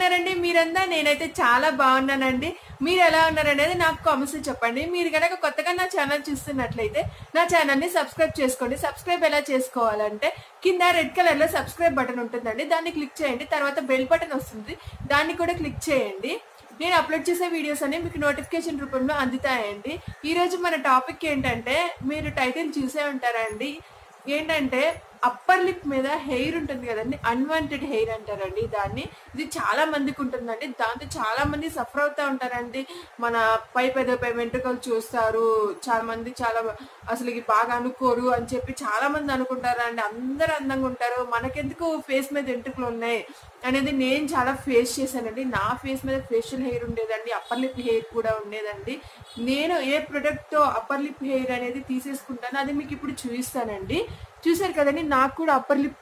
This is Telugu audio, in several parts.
ఉన్నారండి మీరంతా నేనైతే చాలా బాగున్నానండి మీరు ఎలా ఉన్నారనేది నాకు కామెంట్స్ చెప్పండి మీరు కనుక కొత్తగా నా ఛానల్ చూస్తున్నట్లయితే నా ఛానల్ ని సబ్స్క్రైబ్ చేసుకోండి సబ్స్క్రైబ్ ఎలా చేసుకోవాలంటే కింద రెడ్ కలర్ లో సబ్స్క్రైబ్ బటన్ ఉంటుందండి దాన్ని క్లిక్ చేయండి తర్వాత బెల్ బటన్ వస్తుంది దాన్ని కూడా క్లిక్ చేయండి నేను అప్లోడ్ చేసే వీడియోస్ అన్ని మీకు నోటిఫికేషన్ రూపంలో అందుతాయండి ఈ రోజు మన టాపిక్ ఏంటంటే మీరు టైటిల్ చూసే ఉంటారండి ఏంటంటే అప్పర్ లిప్ మీద హెయిర్ ఉంటుంది కదండి అన్వాంటెడ్ హెయిర్ అంటారండి దాన్ని ఇది చాలా మందికి ఉంటుందండి దాంతో చాలా మంది సఫర్ అవుతూ ఉంటారండి మన పై పెద్ద పై వెంట్రుకలు చూస్తారు చాలా మంది చాలా అసలు ఇది బాగా అనుకోరు అని చెప్పి చాలా మంది అనుకుంటారండి అందరు అందంగా ఉంటారు మనకెందుకు ఫేస్ మీద వెంట్రుకలు ఉన్నాయి అనేది నేను చాలా ఫేస్ చేశానండి నా ఫేస్ మీద ఫేషియల్ హెయిర్ ఉండేదండి అప్పర్ లిప్ హెయిర్ కూడా ఉండేదండి నేను ఏ ప్రొడక్ట్ తో అప్పర్ లిప్ హెయిర్ అనేది తీసేసుకుంటాను అది మీకు ఇప్పుడు చూపిస్తానండి చూసారు కదండి నాకు కూడా అప్పర్ లిప్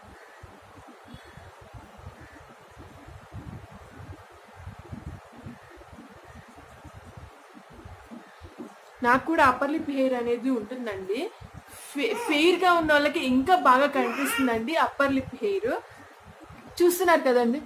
నాకు కూడా అప్పర్ లిప్ హెయిర్ అనేది ఉంటుందండి ఫెయిర్ గా ఉన్న వాళ్ళకి ఇంకా బాగా కనిపిస్తుందండి అప్పర్ లిప్ హెయిర్ చూస్తున్నారు కదండి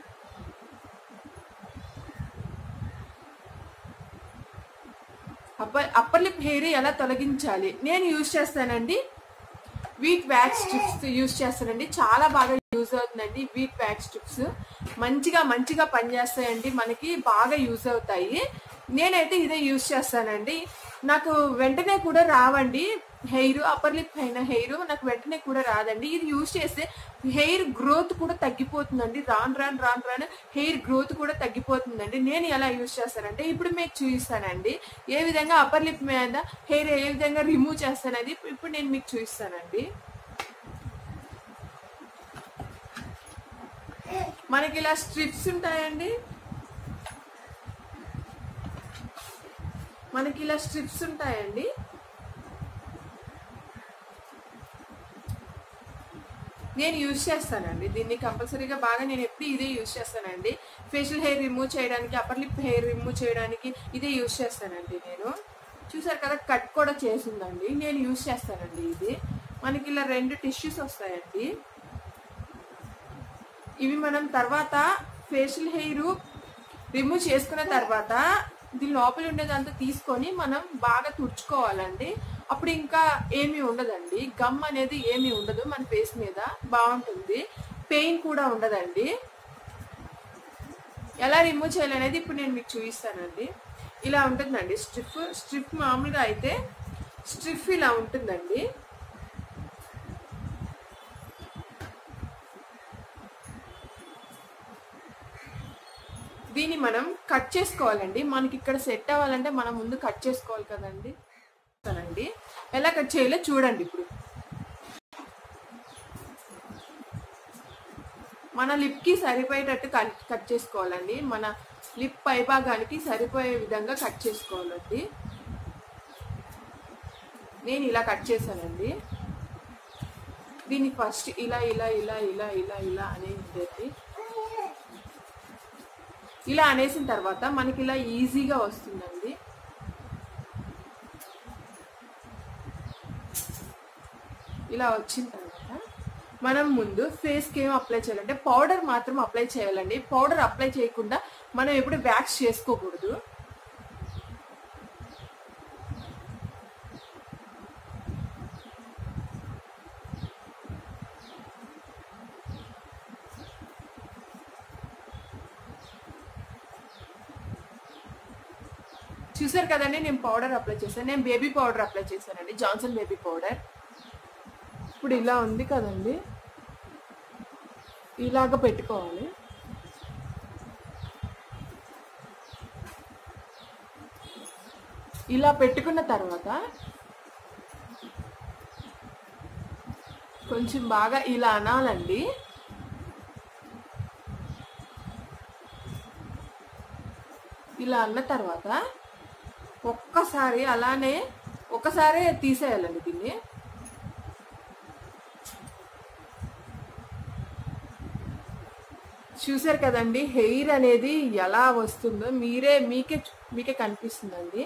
అప్పర్ అప్పర్ లిప్ హెయిర్ ఎలా తొలగించాలి నేను యూజ్ చేస్తానండి వీట్ వ్యాక్స్ స్ట్రిప్స్ యూజ్ చేస్తానండి చాలా బాగా యూజ్ అవుతుందండి వీట్ వ్యాక్స్ స్ట్రిప్స్ మంచిగా మంచిగా పనిచేస్తాయండి మనకి బాగా యూజ్ అవుతాయి నేనైతే ఇదే యూజ్ చేస్తానండి నాకు వెంటనే కూడా రావండి హెయిర్ అప్పర్ లిప్ అయిన హెయిర్ నాకు వెంటనే కూడా రాదండి ఇది యూజ్ చేస్తే హెయిర్ గ్రోత్ కూడా తగ్గిపోతుందండి రాను రాను రాను రాను హెయిర్ గ్రోత్ కూడా తగ్గిపోతుందండి నేను ఎలా యూజ్ చేస్తానంటే ఇప్పుడు మీకు చూపిస్తానండి ఏ విధంగా అప్పర్ లిప్ మీద హెయిర్ ఏ విధంగా రిమూవ్ చేస్తానది ఇప్పుడు నేను మీకు చూపిస్తానండి మనకి ఇలా స్ట్రిప్స్ ఉంటాయండి మనకి ఇలా స్ట్రిప్స్ ఉంటాయండి నేను యూజ్ చేస్తానండి దీన్ని కంపల్సరీగా బాగా నేను ఎప్పుడు ఇదే యూజ్ చేస్తానండి ఫేషియల్ హెయిర్ రిమూవ్ చేయడానికి అప్పర్ లిప్ హెయిర్ రిమూవ్ చేయడానికి ఇదే యూజ్ చేస్తానండి నేను చూసారు కదా కట్ కూడా చేసిందండి నేను యూజ్ చేస్తానండి ఇది మనకి ఇలా రెండు టిష్యూస్ వస్తాయండి ఇవి మనం తర్వాత ఫేషియల్ హెయిర్ రిమూవ్ చేసుకున్న తర్వాత దీని లోపల ఉండేదంతా తీసుకొని మనం బాగా తుడుచుకోవాలండి అప్పుడు ఇంకా ఏమీ ఉండదండి గమ్ అనేది ఏమీ ఉండదు మన ఫేస్ మీద బాగుంటుంది పెయిన్ కూడా ఉండదండి ఎలా రిమూవ్ చేయాలనేది ఇప్పుడు నేను మీకు చూపిస్తానండి ఇలా ఉంటుందండి స్ట్రిప్ స్ట్రిప్ మామూలుగా అయితే స్ట్రిప్ ఇలా ఉంటుందండి దీన్ని మనం కట్ చేసుకోవాలండి మనకి ఇక్కడ సెట్ అవ్వాలంటే మనం ముందు కట్ చేసుకోవాలి కదండి అండి ఎలా కట్ చేయాలో చూడండి ఇప్పుడు మన లిప్కి సరిపోయేటట్టు కట్ కట్ చేసుకోవాలండి మన లిప్ పై భాగానికి సరిపోయే విధంగా కట్ చేసుకోవాలండి నేను ఇలా కట్ చేశానండి దీన్ని ఫస్ట్ ఇలా ఇలా ఇలా ఇలా ఇలా ఇలా అనేది ఇలా అనేసిన తర్వాత మనకి ఇలా ఈజీగా వస్తుందండి ఇలా వచ్చిన తర్వాత మనం ముందు ఫేస్కి ఏం అప్లై చేయాలంటే పౌడర్ మాత్రం అప్లై చేయాలండి పౌడర్ అప్లై చేయకుండా మనం ఎప్పుడు వ్యాక్స్ చేసుకోకూడదు చూసారు కదండి నేను పౌడర్ అప్లై చేశాను నేను బేబీ పౌడర్ అప్లై చేశానండి జాన్సన్ బేబీ పౌడర్ ఇప్పుడు ఇలా ఉంది కదండి ఇలాగ పెట్టుకోవాలి ఇలా పెట్టుకున్న తర్వాత కొంచెం బాగా ఇలా అనాలండి ఇలా అన్న తర్వాత ఒక్కసారి అలానే ఒకసారి తీసేయాలండి దీన్ని చూసారు కదండి హెయిర్ అనేది ఎలా వస్తుందో మీరే మీకే మీకే కనిపిస్తుందండి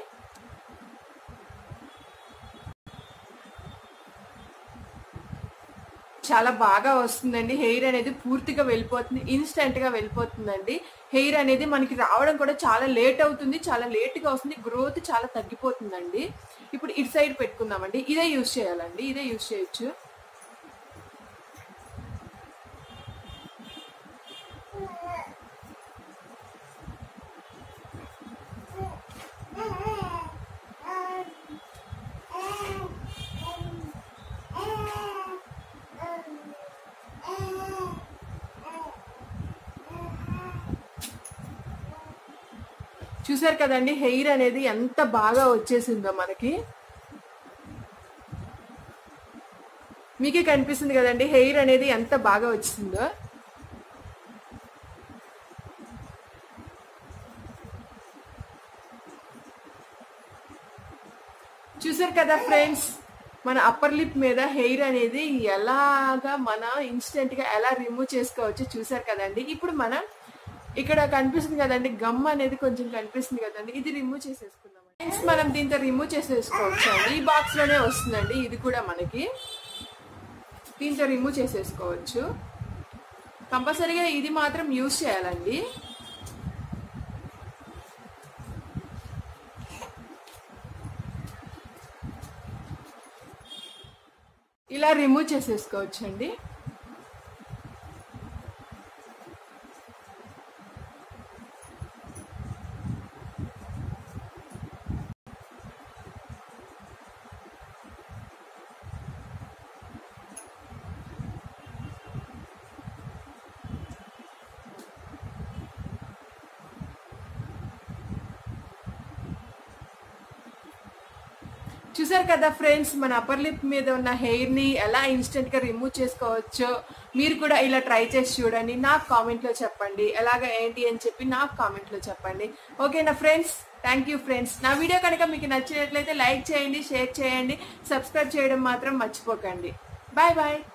చాలా బాగా వస్తుందండి హెయిర్ అనేది పూర్తిగా వెళ్ళిపోతుంది ఇన్స్టెంట్ గా వెళ్ళిపోతుందండి హెయిర్ అనేది మనకి రావడం కూడా చాలా లేట్ అవుతుంది చాలా లేట్ గా వస్తుంది గ్రోత్ చాలా తగ్గిపోతుందండి ఇప్పుడు ఇటు సైడ్ పెట్టుకుందామండి ఇదే యూజ్ చేయాలండి ఇదే యూజ్ చేయొచ్చు చూసారు కదండి హెయిర్ అనేది ఎంత బాగా వచ్చేసిందో మనకి మీకే కనిపిస్తుంది కదండి హెయిర్ అనేది ఎంత బాగా వచ్చిందో చూసారు కదా ఫ్రెండ్స్ మన అప్పర్ లిప్ మీద హెయిర్ అనేది ఎలాగా మన ఇన్స్టెంట్ గా ఎలా రిమూవ్ చేసుకోవచ్చు చూసారు కదండి ఇప్పుడు మనం ఇక్కడ కనిపిస్తుంది కదండి గమ్ అనేది కొంచెం కనిపిస్తుంది కదండి ఇది రిమూవ్ చేసేసుకుందాం ఫ్రెండ్స్ మనం దీంతో రిమూవ్ చేసేసుకోవచ్చు అండి ఈ బాక్స్ లోనే వస్తుందండి ఇది కూడా మనకి దీంతో రిమూవ్ చేసేసుకోవచ్చు కంపల్సరీగా ఇది మాత్రం యూజ్ చేయాలండి ఇలా రిమూవ్ చేసేసుకోవచ్చు అండి చూసారు కదా ఫ్రెండ్స్ మన అప్పర్ లిప్ మీద ఉన్న హెయిర్ ని ఎలా ఇన్స్టెంట్ గా రిమూవ్ చేసుకోవచ్చో మీరు కూడా ఇలా ట్రై చేసి చూడండి నాకు కామెంట్ లో చెప్పండి ఎలాగ ఏంటి అని చెప్పి నాకు కామెంట్ లో చెప్పండి ఓకేనా ఫ్రెండ్స్ థ్యాంక్ యూ ఫ్రెండ్స్ నా వీడియో కనుక మీకు నచ్చినట్లయితే లైక్ చేయండి షేర్ చేయండి సబ్స్క్రైబ్ చేయడం మాత్రం మర్చిపోకండి బాయ్ బాయ్